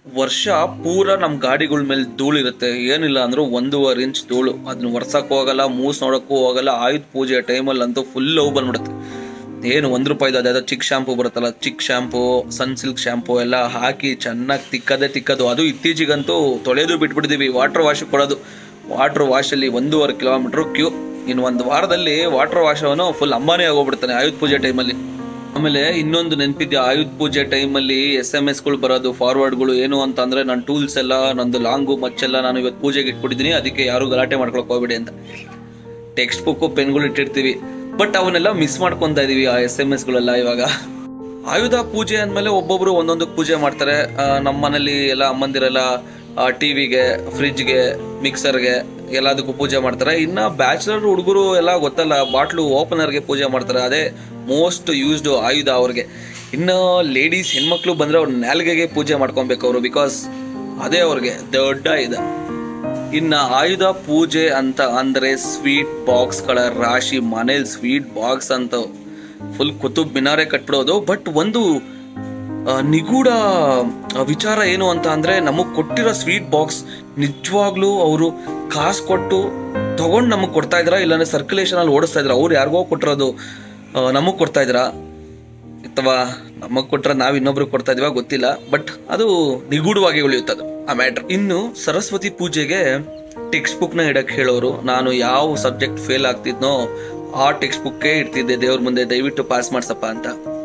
ವರ್ಷ ಪೂರ ನಮ್ಮ ಗಾಡಿಗಳ ಮೇಲೆ ಧೂಳಿರುತ್ತೆ ಏನಿಲ್ಲ ಅಂದ್ರೂ ಒಂದೂವರೆ ಇಂಚ್ ಧೂಳು ಅದನ್ನ ಒರ್ಸಕ್ಕೂ ಹೋಗಲ್ಲ ಮೂಸ್ ನೋಡಕ್ಕೂ ಹೋಗಲ್ಲ ಆಯುಧ ಪೂಜೆ ಟೈಮಲ್ಲಿ ಅಂತೂ ಫುಲ್ ಲವ್ ಬಂದ್ಬಿಡುತ್ತೆ ಏನು ಒಂದು ರೂಪಾಯಿದು ಅದಾದ ಚಿಕ್ಕ ಶಾಂಪು ಬರುತ್ತಲ್ಲ ಚಿಕ್ಕ ಶಾಂಪು ಸನ್ ಸಿಲ್ಕ್ ಶಾಂಪು ಎಲ್ಲ ಹಾಕಿ ಚೆನ್ನಾಗಿ ತಿಕ್ಕದೆ ತಿಕ್ಕದು ಅದು ಇತ್ತೀಚೆಗಂತೂ ತೊಳೆದು ಬಿಟ್ಬಿಟ್ಟಿದೀವಿ ವಾಟರ್ ವಾಶ್ ಕೊಡೋದು ವಾಟರ್ ವಾಶಲ್ಲಿ ಒಂದೂವರೆ ಕಿಲೋಮೀಟ್ರ್ ಕ್ಯೂ ಇನ್ನು ಒಂದು ವಾರದಲ್ಲಿ ವಾಟರ್ ವಾಶ್ ಅವನು ಫುಲ್ ಅಂಬಾನಿ ಆಗೋಗ್ಬಿಡ್ತಾನೆ ಆಯುಧ ಪೂಜೆ ಟೈಮಲ್ಲಿ ಆಮೇಲೆ ಇನ್ನೊಂದು ನೆನಪಿದ್ಯಾ ಆಯುಧ ಪೂಜೆ ಟೈಮಲ್ಲಿ ಎಸ್ ಎಮ್ ಎಸ್ಗಳು ಬರೋದು ಫಾರ್ವರ್ಡ್ಗಳು ಏನು ಅಂತ ಅಂದ್ರೆ ನನ್ನ ಟೂಲ್ಸ್ ಎಲ್ಲ ನಂದು ಲಾಂಗು ಮಚ್ಚೆಲ್ಲ ನಾನು ಇವತ್ತು ಪೂಜೆಗೆ ಇಟ್ಬಿಟ್ಟಿದ್ದೀನಿ ಅದಕ್ಕೆ ಯಾರು ಗಲಾಟೆ ಮಾಡ್ಕೊಳಕ್ ಹೋಗ್ಬೇಡಿ ಅಂತ ಟೆಕ್ಸ್ಟ್ ಬುಕ್ ಪೆನ್ಗಳು ಇಟ್ಟಿರ್ತೀವಿ ಬಟ್ ಅವನ್ನೆಲ್ಲ ಮಿಸ್ ಮಾಡ್ಕೊಂತ ಇದೀವಿ ಆ ಎಸ್ ಎಮ್ ಎಸ್ಗಳೆಲ್ಲ ಇವಾಗ ಆಯುಧ ಪೂಜೆ ಅಂದಮೇಲೆ ಒಬ್ಬೊಬ್ರು ಒಂದೊಂದು ಪೂಜೆ ಮಾಡ್ತಾರೆ ಆ, ನಮ್ಮ ಮನೇಲಿ ಎಲ್ಲ ಅಮ್ಮಂದಿರೆಲ್ಲ ಟಿವಿಗೆ ಫ್ರಿಜ್ಗೆ ಮಿಕ್ಸರ್ಗೆ ಎಲ್ಲದಕ್ಕೂ ಪೂಜೆ ಮಾಡ್ತಾರೆ ಇನ್ನ ಬ್ಯಾಚುಲರ್ ಹುಡುಗರು ಎಲ್ಲ ಗೊತ್ತಲ್ಲ ಬಾಟ್ಲು ಓಪನರ್ಗೆ ಪೂಜೆ ಮಾಡ್ತಾರೆ ಅದೇ ಮೋಸ್ಟ್ ಯೂಸ್ಡ್ ಆಯುಧ ಅವ್ರಿಗೆ ಇನ್ನು ಲೇಡೀಸ್ ಹೆಣ್ಮಕ್ಳು ಬಂದ್ರೆ ಅವ್ರ ನಾಲ್ಗೆಗೆ ಪೂಜೆ ಮಾಡ್ಕೊಬೇಕು ಅವರು ಬಿಕಾಸ್ ಅದೇ ಅವ್ರಿಗೆ ದೊಡ್ಡ ಆಯುಧ ಇನ್ನ ಆಯುಧ ಪೂಜೆ ಅಂತ ಅಂದ್ರೆ ಸ್ವೀಟ್ ಬಾಕ್ಸ್ಗಳ ರಾಶಿ ಮನೇಲಿ ಸ್ವೀಟ್ ಬಾಕ್ಸ್ ಅಂತ ಫುಲ್ ಕುತುಬ್ ಮಿನಾರೆ ಕಟ್ಬಿಡೋದು ಬಟ್ ಒಂದು ಆ, ನಿಗೂಢ ಆ, ವಿಚಾರ ಏನು ಅಂತ ಅಂದ್ರೆ ನಮಗ್ ಕೊಟ್ಟಿರೋ ಸ್ವೀಟ್ ಬಾಕ್ಸ್ ನಿಜವಾಗ್ಲೂ ಅವರು ಕಾಸು ಕೊಟ್ಟು ತಗೊಂಡ್ ನಮಗ್ ಕೊಡ್ತಾ ಇದ್ರ ಇಲ್ಲಾಂದ್ರೆ ಸರ್ಕ್ಯುಲೇಷನ್ ಅಲ್ಲಿ ಓಡಿಸ್ತಾ ಇದ್ರ ಅವ್ರು ಯಾರಿಗೋ ಕೊಟ್ಟಿರೋದು ಆ, ನಮಗ್ ಕೊಡ್ತಾ ಇದ್ರ ಅಥವಾ ನಮಗ್ ಕೊಟ್ರೆ ನಾವ್ ಇನ್ನೊಬ್ರಿಗೆ ಕೊಡ್ತಾ ಇದೀವ ಗೊತ್ತಿಲ್ಲ ಬಟ್ ಅದು ನಿಗೂಢವಾಗಿ ಉಳಿಯುತ್ತದೆ ಆ ಮ್ಯಾಟ್ರ್ ಇನ್ನು ಸರಸ್ವತಿ ಪೂಜೆಗೆ ಟೆಕ್ಸ್ಟ್ ಬುಕ್ ನ ಇಡಕ್ ಹೇಳೋರು ನಾನು ಯಾವ ಸಬ್ಜೆಕ್ಟ್ ಫೇಲ್ ಆಗ್ತಿದ್ನೋ ಆ ಟೆಕ್ಸ್ಟ್ ಬುಕ್ಕೇ ಇಡ್ತಿದ್ದೆ ದೇವ್ರ ಮುಂದೆ ದಯವಿಟ್ಟು ಪಾಸ್ ಮಾಡ್ಸಪ್ಪ ಅಂತ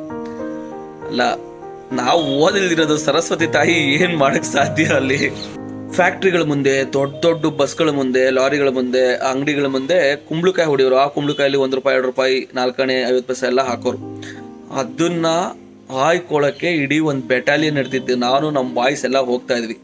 ಅಲ್ಲ ನಾವು ಓದಿಲ್ದಿರೋದು ಸರಸ್ವತಿ ತಾಯಿ ಏನ್ ಮಾಡಕ್ ಸಾಧ್ಯ ಅಲ್ಲಿ ಫ್ಯಾಕ್ಟ್ರಿಗಳ ಮುಂದೆ ದೊಡ್ಡ ದೊಡ್ಡ ಬಸ್ಗಳ ಮುಂದೆ ಲಾರಿಗಳ ಮುಂದೆ ಅಂಗಡಿಗಳ ಮುಂದೆ ಕುಂಬಳಕಾಯಿ ಹೊಡಿಯೋರು ಆ ಕುಂಬಳಕಾಯಲ್ಲಿ ಒಂದ್ ರೂಪಾಯಿ ಎರಡು ರೂಪಾಯಿ ನಾಲ್ಕಣೆ ಐವತ್ತು ಪೈಸೆ ಎಲ್ಲ ಹಾಕೋರು ಅದನ್ನ ಆಯ್ಕೊಳಕ್ಕೆ ಇಡೀ ಒಂದು ಬೆಟಾಲಿಯನ್ ಇರ್ತಿದ್ದೆ ನಾನು ನಮ್ಮ ಬಾಯ್ಸ್ ಎಲ್ಲ ಹೋಗ್ತಾ ಇದ್ವಿ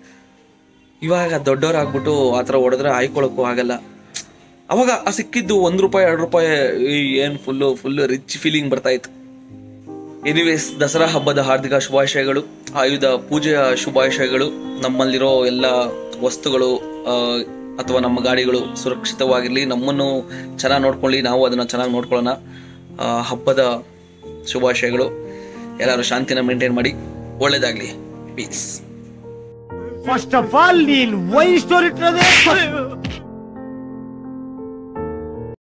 ಇವಾಗ ದೊಡ್ಡವ್ರು ಆಗ್ಬಿಟ್ಟು ಆ ಥರ ಹೊಡೆದ್ರೆ ಆಯ್ಕೊಳಕ್ಕೂ ಆಗಲ್ಲ ಅವಾಗ ಆ ಸಿಕ್ಕಿದ್ದು ಒಂದು ರೂಪಾಯಿ ಎರಡು ರೂಪಾಯಿ ಏನು ಫುಲ್ಲು ಫುಲ್ಲು ರಿಚ್ ಫೀಲಿಂಗ್ ಬರ್ತಾ ಇತ್ತು ಎನಿವೇಸ್ ದಸರಾ ಹಬ್ಬದ ಹಾರ್ದಿಕ ಶುಭಾಶಯಗಳು ಆಯುಧ ಪೂಜೆಯ ಶುಭಾಶಯಗಳು ನಮ್ಮಲ್ಲಿರೋ ಎಲ್ಲ ವಸ್ತುಗಳು ಆ, ಅಥವಾ ನಮ್ಮ ಗಾಡಿಗಳು ಸುರಕ್ಷಿತವಾಗಿರಲಿ ನಮ್ಮನ್ನು ಚೆನ್ನಾಗಿ ನೋಡ್ಕೊಳ್ಳಿ ನಾವು ಅದನ್ನು ಚೆನ್ನಾಗಿ ನೋಡ್ಕೊಳ್ಳೋಣ ಆ, ಹಬ್ಬದ ಶುಭಾಶಯಗಳು ಎಲ್ಲರೂ ಶಾಂತಿನ ಮೇಂಟೈನ್ ಮಾಡಿ ಒಳ್ಳೇದಾಗ್ಲಿ ಪೀಸ್ ಫಸ್ಟ್ ಆಫ್ ಆಲ್ ನೀನ್ ವೈ ಸ್ಟೋರಿ